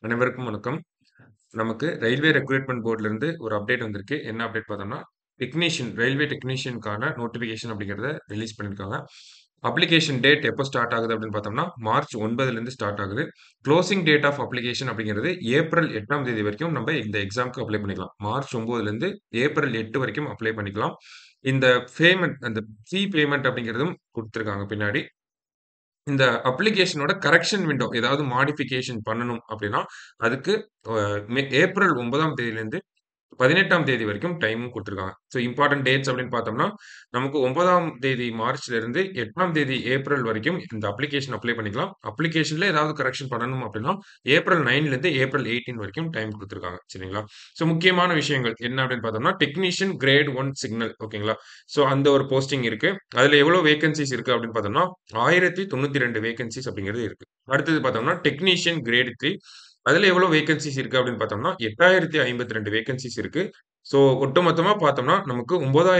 அனைவருக்கும் வணக்கம். நமக்கு ரயில்வே ரெக்ரூட்மென்ட் போர்ட்லருந்து ஒரு அப்டேட் வந்திருக்கு. என்ன அப்டேட் பார்த்தோம்னா, டெக்னீஷியன் ரயில்வே டெக்னீஷியனுக்கான நோட்டிஃபிகேஷன் அப்படிங்கிறத ரிலீஸ் பண்ணியிருக்காங்க. அப்ளிகேஷன் டேட் எப்போ ஸ்டார்ட் ஆகுது அப்படின்னு பார்த்தோம்னா, மார்ச் 9லேருந்து ஸ்டார்ட் ஆகுது. குளோசிங் டேட் ஆஃப் அப்ளிகேஷன் அப்படிங்கிறது ஏப்ரல் 8ஆம் தேதி வரைக்கும் நம்ம இந்த எக்ஸாம்க்கு அப்ளை பண்ணிக்கலாம். மார்ச் 9லேருந்து ஏப்ரல் 8 வரைக்கும் அப்ளை பண்ணிக்கலாம். இந்த பேமெண்ட் அந்த ஃபீ பேமெண்ட் அப்படிங்கிறதும் குடுத்துருக்காங்க பின்னாடி. இந்த அப்ளிகேஷனோட கரெக்ஷன் விண்டோ ஏதாவது மாடிஃபிகேஷன் பண்ணணும் அப்படின்னா, அதுக்கு அ மே ஏப்ரல் 9ஆம் தேதியிலேருந்து 18ஆம் தேதி வரைக்கும் டைமும் குடுத்துருக்காங்க. ஸோ இம்பார்ட்டன்ட் டேட்ஸ் அப்படின்னு பார்த்தோம்னா, நமக்கு 9ஆம் தேதி மார்ச்லேருந்து 8ஆம் தேதி ஏப்ரல் வரைக்கும் இந்த அப்ளிகேஷன் அப்ளை பண்ணிக்கலாம். அப்ளிகேஷன்ல ஏதாவது கரெக்ஷன் பண்ணணும் அப்படின்னா, ஏப்ரல் 9லேருந்து ஏப்ரல் 18 வரைக்கும் டைம் குடுத்துருக்காங்க. சரிங்களா? ஸோ முக்கியமான விஷயங்கள் என்ன அப்படின்னு பார்த்தோம்னா, டெக்னீஷியன் கிரேட் 1 சிக்னல் ஓகேங்களா? ஸோ அந்த ஒரு போஸ்டிங் இருக்கு. அதுல எவ்வளோ வேக்கன்ஸீஸ் இருக்கு அப்படின்னு பார்த்தோம்னா, 1092 வேக்கன்ஸீஸ் அப்படிங்கிறது இருக்கு. அடுத்தது பார்த்தோம்னா, டெக்னீஷியன் கிரேட் 3 அதுல எவ்வளோ வேக்கன்ஸீஸ் இருக்கு அப்படின்னு பார்த்தோம்னா, 8052 வேக்கன்ஸீஸ் இருக்கு. ஸோ ஒட்டுமொத்தமா பார்த்தோம்னா, நமக்கு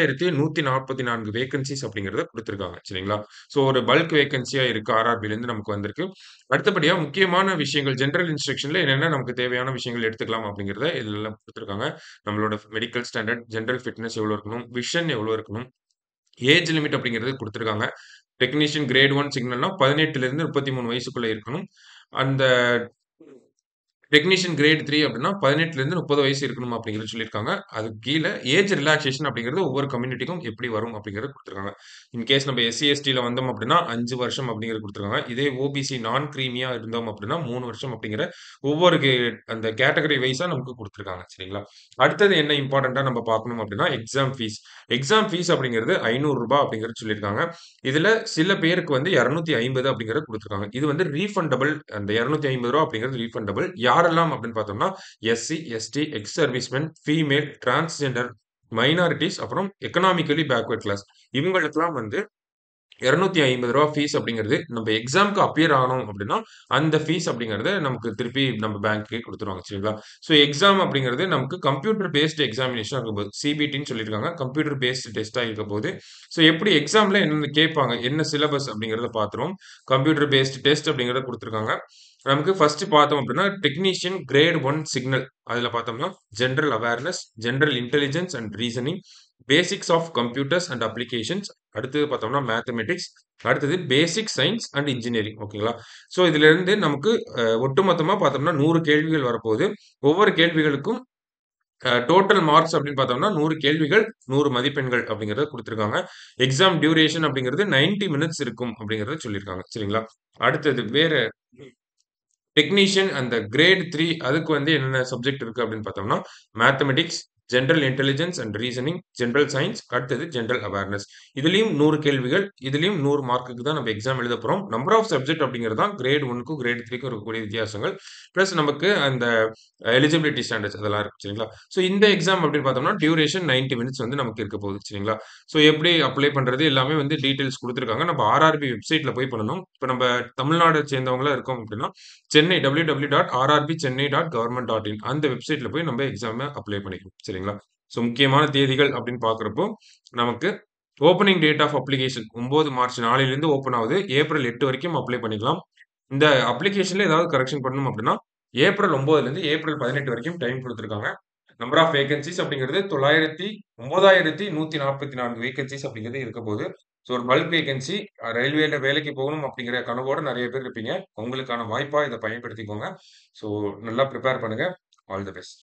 9144 வேக்கன்ஸீஸ் அப்படிங்கிறத குடுத்துருக்காங்க. சரிங்களா? ஸோ ஒரு பல்க் வேக்கன்ஸியா இருக்கு ஆர்ஆர்பிலேருந்து நமக்கு வந்திருக்கு. அடுத்தபடியா முக்கியமான விஷயங்கள் ஜெனரல் இன்ஸ்ட்ரக்ஷன்ல என்னென்ன நமக்கு தேவையான விஷயங்கள் எடுத்துக்கலாம் அப்படிங்கிறத இதுலலாம் குடுத்துருக்காங்க. நம்மளோட மெடிக்கல் ஸ்டாண்டர்ட், ஜெனரல் ஃபிட்னஸ் எவ்வளோ இருக்கணும், விஷன் எவ்வளோ இருக்கணும், ஏஜ் லிமிட் அப்படிங்கிறது குடுத்துருக்காங்க. டெக்னீஷியன் கிரேட் 1 சிக்னல்னா 18லேருந்து 33 வயசுக்குள்ள இருக்கணும். அந்த டெக்னீஷியன் கிரேட் 3 அப்படின்னா 18லேருந்து 30 வயசு இருக்கணும் அப்படிங்கிறது சொல்லியிருக்காங்க. அதுக்கு கீழ ஏஜ் ரிலாக்சேஷன் அப்படிங்கிறது ஒவ்வொரு கம்யூனிட்டிக்கும் எப்படி வரும் அப்படிங்கிறத குடுத்துருக்காங்க. இன்கேஸ் நம்ம எஸ்சி, எஸ்டில வந்தோம் அப்படின்னா 5 வருஷம் அப்படிங்கிறது குடுத்துருக்காங்க. இதே ஓபிசி நான் கிரீமியா இருந்தோம் அப்படின்னா 3 வருஷம் அப்படிங்கிற ஒவ்வொரு கே அந்த கேட்டகரி வைஸா நமக்கு குடுத்துருக்காங்க. சரிங்களா? அடுத்தது என்ன இம்பார்ட்டன்ட்டா நம்ம பார்க்கணும் அப்படின்னா, எக்ஸாம் ஃபீஸ். எக்ஸாம் ஃபீஸ் அப்படிங்கிறது ரூ. 500 அப்படிங்கிறது சொல்லியிருக்காங்க. இதுல சில பேருக்கு வந்து 250 அப்படிங்கிறத குடுத்துருக்காங்க. இது வந்து ரீஃபண்டபிள் அந்த ரூ. 250 அப்படிங்கிறது ரீஃபண்டபிள். யாரெல்லாம் அப்படின்னு பார்த்தோம்னா, SC, ST, ex servicemen, female, transgender, minorities அப்புறம் எக்கனாமிக்கலி பேக்வர்ட் கிளாஸ் இவங்களுக்கெல்லாம் வந்து ரூ. 250 ஃபீஸ் அப்படிங்கிறது நம்ம எக்ஸாம்க்கு அப்பியர் ஆனோம் அப்படின்னா, அந்த ஃபீஸ் அப்படிங்கிறத நமக்கு திருப்பி நம்ம பேங்க்க்கே குடுத்துருவாங்க. சரிங்களா? ஸோ எக்ஸாம் அப்படிங்கிறது நமக்கு கம்ப்யூட்டர் பேஸ்ட் எக்ஸாமினேஷனா இருக்கபோது. சிபிடின்னு சொல்லியிருக்காங்க. கம்ப்யூட்டர் பேஸ்ட் டெஸ்ட்டா இருக்கபோது. ஸோ எப்படி எக்ஸாம்ல என்னென்ன கேட்பாங்க, என்ன சிலபஸ் அப்படிங்கிறத பார்த்துருவோம். கம்ப்யூட்டர் பேஸ்ட் டெஸ்ட் அப்படிங்கிறத குடுத்துருக்காங்க. நமக்கு ஃபர்ஸ்ட் பார்த்தோம் அப்படின்னா, டெக்னீஷியன் கிரேட் 1 சிக்னல் அதுல பார்த்தோம்னா, general awareness, general intelligence and reasoning, basics of computers and applications அடுத்தது பார்த்தோம்னா மேத்தமேட்டிக்ஸ், அடுத்தது பேசிக் சயன்ஸ் அண்ட் இன்ஜினியரிங் ஓகேங்களா? ஸோ இதுலருந்து நமக்கு அ ஒட்டுமொத்தமா பார்த்தோம்னா 100 கேள்விகள் வரப்போகுது. ஒவ்வொரு கேள்விகளுக்கும் அ டோட்டல் மார்க்ஸ் அப்படின்னு பார்த்தோம்னா 100 கேள்விகள், 100 மதிப்பெண்கள் அப்படிங்கிறத குடுத்துருக்காங்க. எக்ஸாம் டியூரேஷன் அப்படிங்கிறது 90 மினிட்ஸ் இருக்கும் அப்படிங்கிறத சொல்லியிருக்காங்க. சரிங்களா? அடுத்தது வேற டெக்னீஷியன் அந்த கிரேட் 3 அதுக்கு வந்து என்னென்ன சப்ஜெக்ட் இருக்கு அப்படின்னு பார்த்தோம்னா, mathematics, general intelligence and reasoning, general science அடுத்தது ஜெனரல் அவேர்னஸ். இதுலயும் 100 கேள்விகள், இதுலயும் 100 மார்க்குக்கு தான் நம்ம எக்ஸாம் எழுத போறோம். நம்பர் ஆஃப் சப்ஜெக்ட் அப்படிங்கிறது தான் கிரேட் 1க்கும் கிரேட் 3க்கும் இருக்கக்கூடிய வித்தியாசங்கள். பிளஸ் நமக்கு அந்த எலிஜிபிலிட்டி ஸ்டாண்டர்ட்ஸ் அதெல்லாம் இருக்கு. சரிங்களா? ஸோ இந்த எக்ஸாம் அப்படின்னு பார்த்தோம்னா, டியூரேஷன் 90 மினிட்ஸ் வந்து நமக்கு இருக்க போகுது. சரிங்களா? ஸோ எப்படி அப்ளை பண்றது எல்லாமே வந்து டீட்டெயில்ஸ் குடுத்துருக்காங்க. நம்ம ஆர்ஆர்பி வெப்சைட்ல போய் பண்ணணும். இப்ப நம்ம தமிழ்நாடு சேர்ந்தவங்களா இருக்கோம் அப்படின்னா, சென்னை www.rrbchennai.government.in அந்த வெப்சைட்ல போய் நம்ம எக்ஸாம அப்ளை பண்ணிக்கணும். சரிங்களா? ஸோ முக்கியமான தேதிகள் அப்படின்னு பார்க்கிறப்போ, நமக்கு opening date of application 9 March நாளையிலிருந்து ஓப்பன் ஆகுது. ஏப்ரல் 8 வரைக்கும் அப்ளை பண்ணிக்கலாம். இந்த அப்ளிகேஷன்ல ஏதாவது கரெக்ஷன் பண்ணணும் அப்படின்னா, ஏப்ரல் 9லேருந்து ஏப்ரல் 18 வரைக்கும் டைம் குடுத்துருக்காங்க. நம்பர் ஆஃப் வேக்கன்ஸீஸ் அப்படிங்கிறது 900 9144 வேக்கன்ஸீஸ் அப்படிங்கிறது இருக்க போகுது. ஸோ ஒரு பல்க் வேக்கன்ஸி ரயில்வேல வேலைக்கு போகணும் அப்படிங்கிற கனவோட நெறைய பேர் இருப்பீங்க. உங்களுக்கான வாய்ப்பா இத பயன்படுத்திக்கோங்க. ஸோ நல்லா பிரிப்பேர் பண்ணுங்க. All the best.